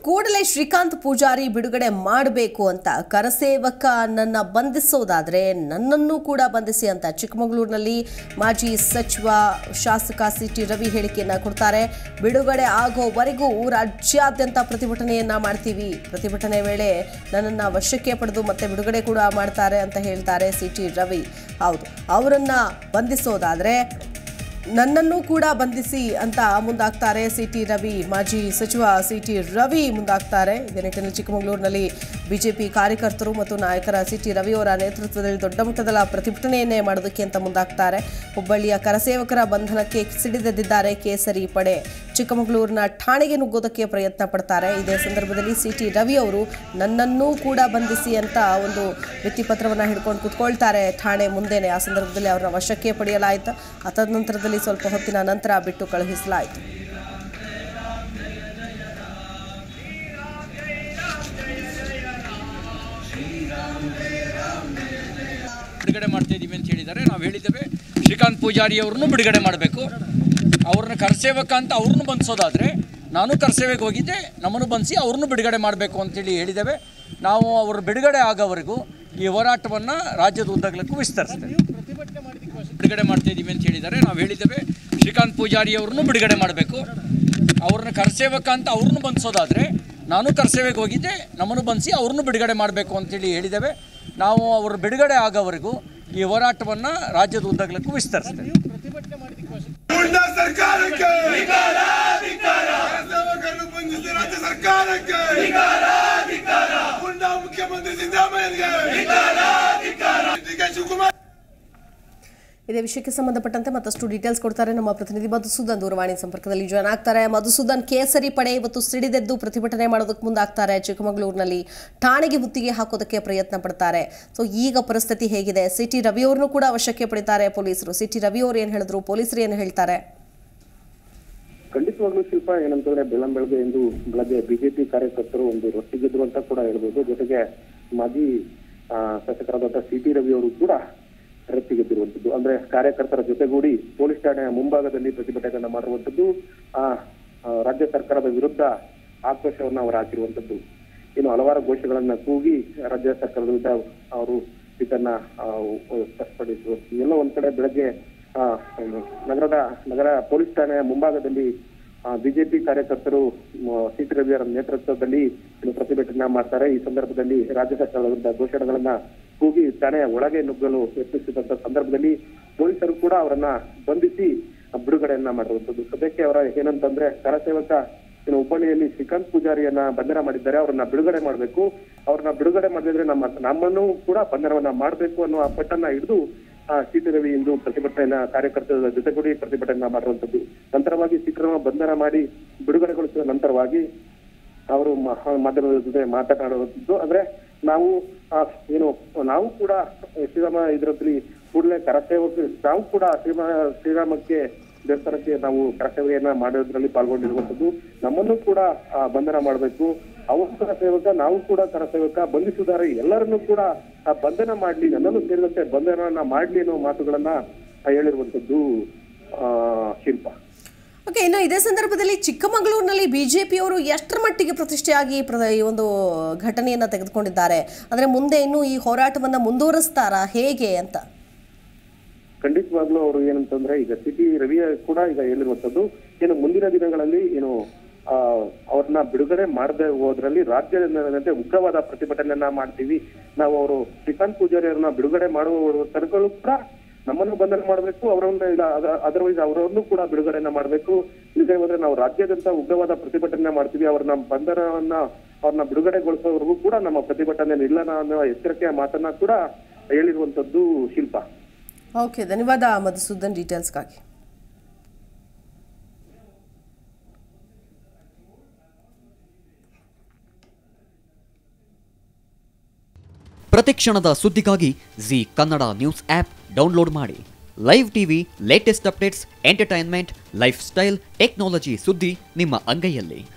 ಕೂಡಲೇ ಶ್ರೀಕಾಂತ್ ಪೂಜಾರಿ ಬಿಡುಗಡೆ ಮಾಡಬೇಕು ಅಂತ ಕರಸೇವಕ ನನ್ನ ಬಂಧಿಸೋದಾದ್ರೆ ನನ್ನನ್ನು ಕೂಡ ಬಂಧಿಸಿ ಅಂತ ಚಿಕ್ಕಮಗಳೂರಿನಲ್ಲಿ ಮಾಜಿ ಸಚಿವ ಶಾಸಕ ಸಿ ಟಿ ರವಿ ಹೇಳಿಕೆಯನ್ನ ಕೊಡ್ತಾರೆ ಬಿಡುಗಡೆ ಆಗೋವರೆಗೂ ರಾಜ್ಯಾದ್ಯಂತ ಪ್ರತಿಭಟನೆಯನ್ನ ಮಾಡ್ತೀವಿ ಪ್ರತಿಭಟನೆ ವೇಳೆ ನನ್ನನ್ನು ವಶಕ್ಕೆ ಪಡೆದು ಮತ್ತೆ ಬಿಡುಗಡೆ ಕೂಡ ಮಾಡ್ತಾರೆ ಅಂತ ಹೇಳ್ತಾರೆ ಸಿ ಟಿ ರವಿ ಹೌದು ಅವರನ್ನ ಬಂಧಿಸೋದಾದ್ರೆ ನನ್ನನ್ನು ಕೂಡ ಬಂಧಿಸಿ ಅಂತ ಮುಂದಾಗ್ತಾರೆ ಸಿ ಟಿ ರವಿ ಮಾಜಿ ಸಚಿವ ಸಿ ಟಿ ರವಿ ಮುಂದಾಗ್ತಾರೆ ಇದೇ ನಿಟ್ಟಿನಲ್ಲಿ ಚಿಕ್ಕಮಗಳೂರಿನಲ್ಲಿ ಬಿಜೆಪಿ ಕಾರ್ಯಕರ್ತರು ಮತ್ತು ನಾಯಕರ ಸಿ ಟಿ ರವಿ ಅವರ ನೇತೃತ್ವದಲ್ಲಿ ದೊಡ್ಡ ಮಟ್ಟದ ಪ್ರತಿಭಟನೆಯನ್ನೇ ಮಾಡೋದಕ್ಕೆ ಅಂತ ಮುಂದಾಗ್ತಾರೆ ಹುಬ್ಬಳ್ಳಿಯ ಕರಸೇವಕರ ಬಂಧನಕ್ಕೆ ಸಿಡಿದೆದ್ದಿದ್ದಾರೆ ಕೇಸರಿ ಪಡೆ ಚಿಕ್ಕಮಗಳೂರಿನ ಠಾಣೆಗೆ ನುಗ್ಗೋದಕ್ಕೆ ಪ್ರಯತ್ನ ಪಡ್ತಾರೆ ಇದೇ ಸಂದರ್ಭದಲ್ಲಿ ಸಿ ಟಿ ರವಿ ಅವರು ನನ್ನನ್ನೂ ಕೂಡ ಬಂಧಿಸಿ ಅಂತ ಒಂದು ಭಿತ್ತಿಪತ್ರವನ್ನು ಹಿಡ್ಕೊಂಡು ಕುತ್ಕೊಳ್ತಾರೆ ಠಾಣೆ ಮುಂದೆನೆ ಆ ಸಂದರ್ಭದಲ್ಲಿ ಅವರ ವಶಕ್ಕೆ ಪಡೆಯಲಾಯಿತು ಆ ತದನಂತರದಲ್ಲಿ ಸ್ವಲ್ಪ ಹೊತ್ತಿನ ನಂತರ ಬಿಟ್ಟು ಕಳುಹಿಸಲಾಯಿತು ಬಿಡುಗಡೆ ಮಾಡ್ತಾ ಇದ್ದೀವಿ ಅಂತ ಹೇಳಿದ್ದಾರೆ ನಾವು ಹೇಳಿದ್ದೇವೆ ಶ್ರೀಕಾಂತ್ ಪೂಜಾರಿ ಅವ್ರನ್ನೂ ಬಿಡುಗಡೆ ಮಾಡಬೇಕು ಅವ್ರನ್ನ ಕರ್ಸೇವಕ ಅಂತ ಅವ್ರನ್ನೂ ಬಂಧಿಸೋದಾದರೆ ನಾನು ಕರ್ಸೇವೆಗೆ ಹೋಗಿದ್ದೆ ನಮ್ಮನ್ನು ಬಂಧಿಸಿ ಅವ್ರನ್ನೂ ಬಿಡುಗಡೆ ಮಾಡಬೇಕು ಅಂತೇಳಿ ಹೇಳಿದ್ದೇವೆ ನಾವು ಅವರು ಬಿಡುಗಡೆ ಆಗೋವರೆಗೂ ಈ ಹೋರಾಟವನ್ನು ರಾಜ್ಯದ ಉದ್ದಗಲಕ್ಕೂ ವಿಸ್ತರಿಸ್ತೇವೆ ಬಿಡುಗಡೆ ಮಾಡ್ತಾ ಇದ್ದೀವಿ ಅಂತ ಹೇಳಿದ್ದಾರೆ ನಾವು ಹೇಳಿದ್ದೇವೆ ಶ್ರೀಕಾಂತ್ ಪೂಜಾರಿ ಅವ್ರನ್ನೂ ಬಿಡುಗಡೆ ಮಾಡಬೇಕು ಅವ್ರನ್ನ ಕರ್ಸೇವಕ ಅಂತ ಅವ್ರನ್ನೂ ಬಂಧಿಸೋದಾದರೆ ನಾನು ಕರ್ಸೇವೆಗೆ ಹೋಗಿದ್ದೆ ನಮ್ಮನ್ನು ಬಂಧಿಸಿ ಅವ್ರನ್ನೂ ಬಿಡುಗಡೆ ಮಾಡಬೇಕು ಅಂತೇಳಿ ಹೇಳಿದ್ದೇವೆ ನಾವು ಅವರು ಬಿಡುಗಡೆ ಆಗೋವರೆಗೂ ಈ ಹೋರಾಟವನ್ನು ರಾಜ್ಯದ ಉದ್ದಗಲಕ್ಕೂ ವಿಸ್ತರಿಸ್ತೇವೆ ಗುಂಡಾ ಸರ್ಕಾರಕ್ಕೆ ಕರಸೇವಕರನ್ನು ಬಂಧಿಸಿದ ರಾಜ್ಯ ಸರ್ಕಾರಕ್ಕೆ ಗುಂಡಾ ಮುಖ್ಯಮಂತ್ರಿ ಸಿದ್ದರಾಮಯ್ಯಗೆ ಡಿ ಕೆ ಶಿವಕುಮಾರ್ ಇದೇ ವಿಷಯಕ್ಕೆ ಸಂಬಂಧಪಟ್ಟಂತೆ ಮತ್ತಷ್ಟು ಡೀಟೇಲ್ಸ್ ಕೊಡ್ತಾರೆ ನಮ್ಮ ಪ್ರತಿನಿಧಿ ಮಧುಸೂದನ್ ದೂರವಾಣಿ ಸಂಪರ್ಕದಲ್ಲಿ ಜಾಯ್ನ್ ಆಗ್ತಾರೆ ಮಧುಸೂದನ್ ಕೇಸರಿ ಪಡೆ ಇವತ್ತು ಸಿಡಿದೆದ್ದು ಪ್ರತಿಭಟನೆ ಮಾಡೋದಕ್ಕೆ ಮುಂದಾಗ್ತಾರೆ ಚಿಕ್ಕಮಗಳೂರಿನಲ್ಲಿ ಠಾಣೆಗೆ ಮುತ್ತಿಗೆ ಹಾಕೋದಕ್ಕೆ ಪ್ರಯತ್ನ ಪಡ್ತಾರೆ ಸೊ ಈಗ ಪರಿಸ್ಥಿತಿ ಹೇಗಿದೆ ಸಿ ಟಿ ರವಿ ಅವ್ರನ್ನೂ ಕೂಡ ವಶಕ್ಕೆ ಪಡಿತಾರೆ ಪೊಲೀಸರು ಸಿ ಟಿ ರವಿ ಅವರು ಏನು ಹೇಳಿದ್ರು ಪೊಲೀಸರು ಏನು ಹೇಳ್ತಾರೆ ಖಂಡಿತವಾಗ್ಲೂ ಶಿಲ್ಪ ಏನಂತಂದ್ರೆ ಬೆಳಂ ಬೆಳಗ್ಗೆ ಎಂದು ಬೆಳಗ್ಗೆ ಬಿಜೆಪಿ ಕಾರ್ಯಕರ್ತರು ಒಂದು ರೊಟ್ಟಿಗೆದ್ರು ಅಂತ ಕೂಡ ಹೇಳ್ಬೋದು ಜೊತೆಗೆ ಮಾಜಿ ಆ, ಶಾಸಕರಾದಂತಹ ಸಿ ಟಿ ರವಿ ಅವರು ಕೂಡ ರೊಟ್ಟಿಗೆದ್ದಿರುವಂತದ್ದು ಅಂದ್ರೆ ಕಾರ್ಯಕರ್ತರ ಜೊತೆಗೂಡಿ ಪೊಲೀಸ್ ಠಾಣೆಯ ಮುಂಭಾಗದಲ್ಲಿ ಪ್ರತಿಭಟನೆಯನ್ನ ಮಾಡಿರುವಂತದ್ದು ಆ ಆ, ರಾಜ್ಯ ಸರ್ಕಾರದ ವಿರುದ್ಧ ಆಕ್ರೋಶವನ್ನ ಅವರು ಹಾಕಿರುವಂತದ್ದು ಇನ್ನು ಹಲವಾರು ಘೋಷಗಳನ್ನ ಕೂಗಿ ರಾಜ್ಯ ಸರ್ಕಾರದ ವಿರುದ್ಧ ಅವರು ಇದನ್ನ ಆ, ಸ್ಪಷ್ಟಪಡಿಸುವ ಎಲ್ಲ ಒಂದ್ ಕಡೆ ಬೆಳಗ್ಗೆ ಆ, ನಗರದ ನಗರ ಪೊಲೀಸ್ ಠಾಣೆಯ ಮುಂಭಾಗದಲ್ಲಿ ಬಿಜೆಪಿ ಕಾರ್ಯಕರ್ತರು ಸಿ ಟಿ ರವಿ ಅವರ ನೇತೃತ್ವದಲ್ಲಿ ಇನ್ನು ಪ್ರತಿಭಟನೆ ಮಾಡ್ತಾರೆ ಈ ಸಂದರ್ಭದಲ್ಲಿ ರಾಜ್ಯ ಸರ್ಕಾರದ ವಿರುದ್ಧ ಘೋಷಣೆಗಳನ್ನ ಕೂಗಿ ಠಾಣೆಯ ಒಳಗೆ ನುಗ್ಗಲು ಯತ್ನಿಸಿದಂತ ಸಂದರ್ಭದಲ್ಲಿ ಪೊಲೀಸರು ಕೂಡ ಅವರನ್ನ ಬಂಧಿಸಿ ಬಿಡುಗಡೆಯನ್ನ ಮಾಡಿರುವಂತದ್ದು ಸದ್ಯಕ್ಕೆ ಅವರ ಏನಂತಂದ್ರೆ ಕರಸೇವಕ ಇನ್ನು ಹುಬ್ಬಳ್ಳಿಯಲ್ಲಿ ಶ್ರೀಕಾಂತ್ ಪೂಜಾರಿಯನ್ನ ಬಂಧನ ಮಾಡಿದ್ದಾರೆ ಅವ್ರನ್ನ ಬಿಡುಗಡೆ ಮಾಡಬೇಕು ಅವ್ರನ್ನ ಬಿಡುಗಡೆ ಮಾಡಿದ್ರೆ ನಮ್ಮ ನಮ್ಮನ್ನು ಕೂಡ ಬಂಧನವನ್ನ ಮಾಡಬೇಕು ಅನ್ನೋ ಆ ಪಟ್ಟನ್ನ ಹಿಡಿದು ಸಿ ಟಿ ರವಿ ಇಂದು ಪ್ರತಿಭಟನೆಯನ್ನ ಕಾರ್ಯಕರ್ತರ ಜೊತೆಗೂಡಿ ಪ್ರತಿಭಟನೆಯನ್ನ ಮಾಡಿರುವಂತದ್ದು ನಂತರವಾಗಿ ಸಿದ್ದರಾಮ ಬಂಧನ ಮಾಡಿ ಬಿಡುಗಡೆಗೊಳಿಸಿದ ನಂತರವಾಗಿ ಅವರು ಮ- ಮಾಧ್ಯಮದ ಜೊತೆ ಮಾತನಾಡುವಂಥದ್ದು ಅಂದ್ರೆ ನಾವು ಆ, ಏನು ನಾವು ಕೂಡ ಶ್ರೀರಾಮ ಇದರಲ್ಲಿ ಕೂಡಲೇ ಕರಸೇವಕ ನಾವು ಕೂಡ ಶ್ರೀರಾಮ ಶ್ರೀರಾಮಕ್ಕೆ ದೇವಸ್ಥಾನಕ್ಕೆ ನಾವು ಕರಸೇವೆಯನ್ನ ಮಾಡೋದ್ರಲ್ಲಿ ಪಾಲ್ಗೊಂಡಿರುವಂತದ್ದು ನಮ್ಮನ್ನು ಕೂಡ ಆ, ಬಂಧನ ಮಾಡಬೇಕು ಅವರು ಕರಸೇವಕ ನಾವು ಕೂಡ ಕರಸೇವಕ ಬಂಧಿಸಿದ್ದಾರೆ ಎಲ್ಲರನ್ನೂ ಕೂಡ ಆ, ಬಂಧನ ಮಾಡ್ಲಿ ನನ್ನನ್ನು ಸೇರಿದಂತೆ ಬಂಧನವನ್ನ ಮಾಡ್ಲಿ ಅನ್ನೋ ಮಾತುಗಳನ್ನ ಆ, ಹೇಳಿರುವಂತದ್ದು ಆ ಶಿಲ್ಪ ಓಕೆ ಇನ್ನು ಇದೇ ಸಂದರ್ಭದಲ್ಲಿ ಚಿಕ್ಕಮಗಳೂರಿನಲ್ಲಿ ಬಿಜೆಪಿಯವರು ಎಷ್ಟರ ಮಟ್ಟಿಗೆ ಪ್ರತಿಷ್ಠೆಯಾಗಿ ಪ್ರ- ಈ ಒಂದು ಘಟನೆಯನ್ನ ತೆಗೆದುಕೊಂಡಿದ್ದಾರೆ ಅಂದ್ರೆ ಮುಂದೆ ಇನ್ನು ಈ ಹೋರಾಟವನ್ನ ಮುಂದುವರಿಸ್ತಾರಾ ಹೇಗೆ ಅಂತ ಖಂಡಿತವಾಗ್ಲೂ ಅವರು ಏನಂತಂದ್ರೆ ಈಗ ಸಿಟಿ ರವಿ ಕೂಡ ಈಗ ಹೇಳಿರುವಂತದ್ದು ಏನು ಮುಂದಿನ ದಿನಗಳಲ್ಲಿ ಏನು ಆ ಅವ್ರನ್ನ ಬಿಡುಗಡೆ ಮಾಡದೆ ಹೋದ್ರಲ್ಲಿ ರಾಜ್ಯದಂತೆ ಉಗ್ರವಾದ ಪ್ರತಿಭಟನೆಯನ್ನ ಮಾಡ್ತೀವಿ ನಾವು ಅವರು ಶ್ರೀಕಾಂತ್ ಪೂಜಾರಿ ಅವ್ರನ್ನ ಬಿಡುಗಡೆ ಮಾಡುವ ತನಕಲ್ಲೂ ಕೂಡ ನಮ್ಮನ್ನು ಬಂಧನ ಮಾಡಬೇಕು ಅವರನ್ನ ಇಲ್ಲ ಅದರ್ವೈಸ್ ಅವರನ್ನು ಕೂಡ ಬಿಡುಗಡೆಯನ್ನ ಮಾಡಬೇಕು ಇಲ್ಲದೆ ಹೋದ್ರೆ ನಾವು ರಾಜ್ಯಾದ್ಯಂತ ಉಗ್ರವಾದ ಪ್ರತಿಭಟನೆ ಮಾಡ್ತೀವಿ ಅವ್ರನ್ನ ಬಂಧನವನ್ನ ಅವ್ರನ್ನ ಬಿಡುಗಡೆಗೊಳಿಸೋವರೆಗೂ ಕೂಡ ನಮ್ಮ ಪ್ರತಿಭಟನೆ ನಿಲ್ಲನ ಅನ್ನೋ ಎಚ್ಚರಿಕೆಯ ಮಾತನ್ನ ಕೂಡ ಹೇಳಿರುವಂತದ್ದು ಶಿಲ್ಪ ಓಕೆ ಧನ್ಯವಾದ ಮಧುಸೂದನ್ ಡೀಟೇಲ್ಸ್ಗಾಗಿ ಪ್ರತಿಕ್ಷಣದ ಸುದ್ದಿಗಾಗಿ Zee Kannada news app download ಮಾಡಿ live TV latest updates entertainment lifestyle technology ಸುದ್ದಿ ನಿಮ್ಮ ಅಂಗೈಯಲ್ಲಿ